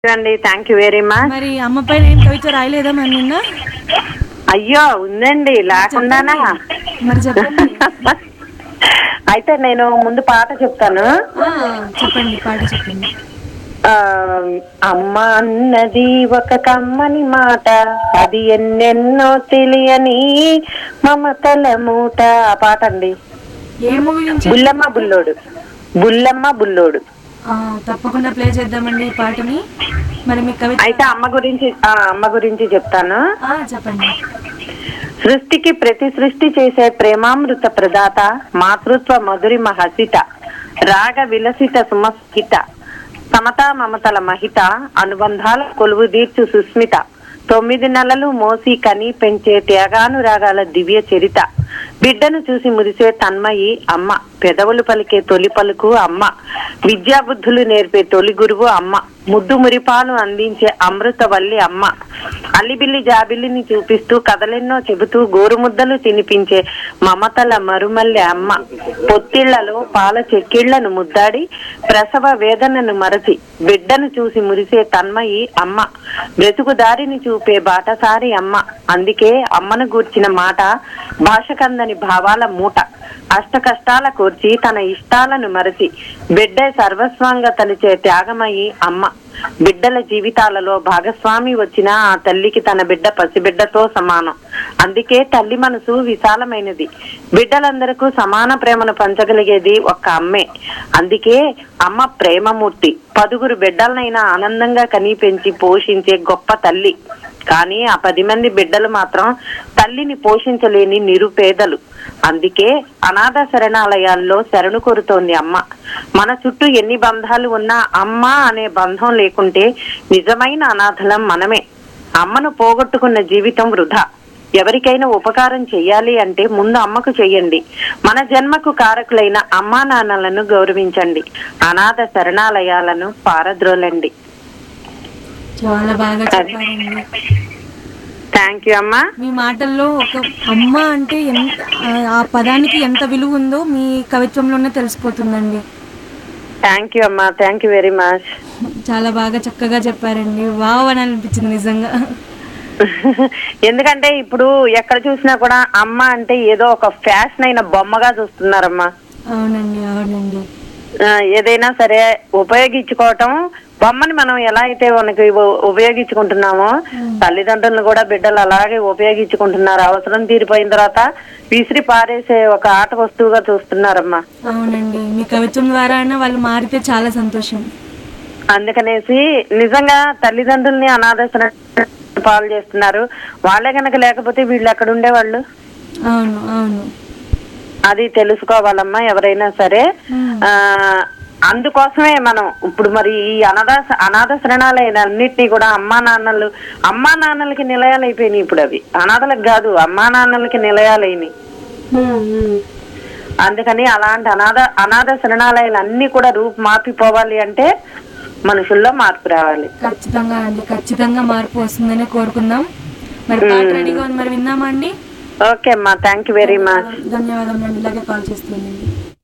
అండి thank you very much మరి అమ్మ పైన ఏం కవిత రాయలేదా మరి నిన్న అయ్యో ఉందండి లేకుండానా మరి చెప్పండి అయితే నేను ముందు పాట చెప్తాను ఆ, చెప్పండి పాట చెప్పండి ఆ, అమ్మ అన్నది ఒక కమ్మని మాట అది ఎన్నెన్నో తెలియని మమతల మూట ఆ పాట అండి ఏ మూవీ నుంచి బుల్లమ్మ బుల్లోడు బుల్లమ్మ బుల్లోడు ఆ, తప్పకుండా ప్లే చేద్దామండి ఈ పాటని మరి మీ కవిత అయితే అమ్మ గురించి ఆ, అమ్మ గురించి చెప్తాను ఆ, చెప్పండి సృష్టికి ప్రతి సృష్టి చేసే ప్రేమామృత ప్రదాత మాతృత్వ మధురిమ హసిత రాగ విలసిత సుమస్కిత సమతా మమతల మహిత అనుబంధాల కొలువు తీర్చు సుస్మిత తొమ్మిది నెలలు మోసి కని పెంచే త్యాగానురాగాల దివ్య చరిత బిడ్డను చూసి మురిసే తన్మయి అమ్మ పెదవులు పలికే తొలి పలుకు అమ్మ విద్యాబుద్ధులు నేర్పే తొలి గురువు అమ్మ ముద్దు మురిపాలు అందించే అమృతవల్లి అమ్మ అల్లిబిల్లి జాబిల్లిని చూపిస్తూ కథలెన్నో చెబుతూ గోరుముద్దలు తినిపించే మమతల మరుమల్లె అమ్మ పొత్తిళ్లలో పాల చెక్కిళ్లను ముద్దాడి ప్రసవ వేదనను మరచి బిడ్డను చూసి మురిసే తన్మయి అమ్మ బ్రతుకు దారిని చూపే బాటసారి అమ్మ అందుకే అమ్మను గూర్చిన మాట భాషకందని భావాల మూట అష్ట కష్టాల కూర్చి తన ఇష్టాలను మరచి బిడ్డే సర్వస్వంగా తలిచే త్యాగమయి అమ్మ బిడ్డల జీవితాలలో భాగస్వామి వచ్చిన ఆ తల్లికి తన బిడ్డ పసిబిడ్డతో సమానం అందుకే తల్లి మనసు విశాలమైనది బిడ్డలందరకు సమాన ప్రేమను పంచగలిగేది ఒక్క అమ్మే అందుకే అమ్మ ప్రేమమూర్తి పదుగురు బిడ్డలనైనా ఆనందంగా కని పెంచి పోషించే గొప్ప తల్లి కానీ ఆ పది మంది బిడ్డలు మాత్రం తల్లిని పోషించలేని నిరుపేదలు అందుకే అనాథ శరణాలయాల్లో శరణు కోరుతోంది అమ్మ మన చుట్టూ ఎన్ని బంధాలు ఉన్నా అమ్మ అనే బంధం లేకుంటే నిజమైన అనాథలం మనమే అమ్మను పోగొట్టుకున్న జీవితం వృధా ఎవరికైనా ఉపకారం చెయ్యాలి అంటే ముందు అమ్మకు చెయ్యండి మన జన్మకు కారకులైన అమ్మా నాన్నలను గౌరవించండి అనాథ శరణాలయాలను పారద్రోలండి చాలా బాగా చెప్పారండి థ్యాంక్ యూ అమ్మా మీ మాటల్లో ఒక అమ్మ అంటే ఎంత ఆ- ఆ పదానికి ఎంత విలువ ఉందో మీ కవిత్వంలోనే తెలిసిపోతుందండి థ్యాంక్ యూ అమ్మా థ్యాంక్ యూ వెరీ మచ్ చాలా బాగా చక్కగా చెప్పారండి వావ్ అని అనిపించింది నిజంగా ఎందుకంటే ఇప్పుడు ఎక్కడ చూసినా కూడా అమ్మ అంటే ఏదో ఒక ఫ్యాషన్ అయిన బొమ్మగా చూస్తున్నారమ్మా అవునండి అవునండి ఆ, ఏదైనా సరే ఉపయోగించుకోవటం బొమ్మని మనం ఎలా అయితే మనకి ఉ- ఉపయోగించుకుంటున్నామో తల్లిదండ్రులను కూడా బిడ్డలు అలాగే ఉపయోగించుకుంటున్నారు అవసరం తీరిపోయిన తర్వాత విసిరి పారేసే ఒక ఆట వస్తువుగా చూస్తున్నారమ్మా అవునండి మీ కవిత్వం ద్వారా అయినా వాళ్ళు మారితే చాలా సంతోషం అందుకనేసి నిజంగా తల్లిదండ్రుల్ని అనాథాశ్ర పాలు చేస్తున్నారు వాళ్ళే గనక లేకపోతే వీళ్ళు ఎక్కడ ఉండేవాళ్ళు అవును అవును అది తెలుసుకోవాలమ్మా ఎవరైనా సరే ఆ అందుకోసమే మనం ఇప్పుడు మరి ఈ అనాథ అనాథ శరణాలైన అన్నిటినీ కూడా అమ్మా నాన్నలు అమ్మా నాన్నలకి నిలయాలు అయిపోయినాయి ఇప్పుడు అవి అనాథలకు కాదు అమ్మా నాన్నలకి నిలయాలైనాయి అందుకని అలాంటి అనాథ అనాథ శరణాలయాలు అన్ని కూడా రూపు మాపిపోవాలి అంటే మనుషుల్లో మార్పు రావాలి ఖచ్చితంగా అండి ఖచ్చితంగా మార్పు వస్తుందని కోరుకుందాం మరి పాట రెడీగా ఉంది మరి విందామా అండి ఓకే అమ్మా థ్యాంక్ యూ వెరీ మచ్ ధన్యవాదం అండి ఇలాగే కాల్ చేస్తుందండి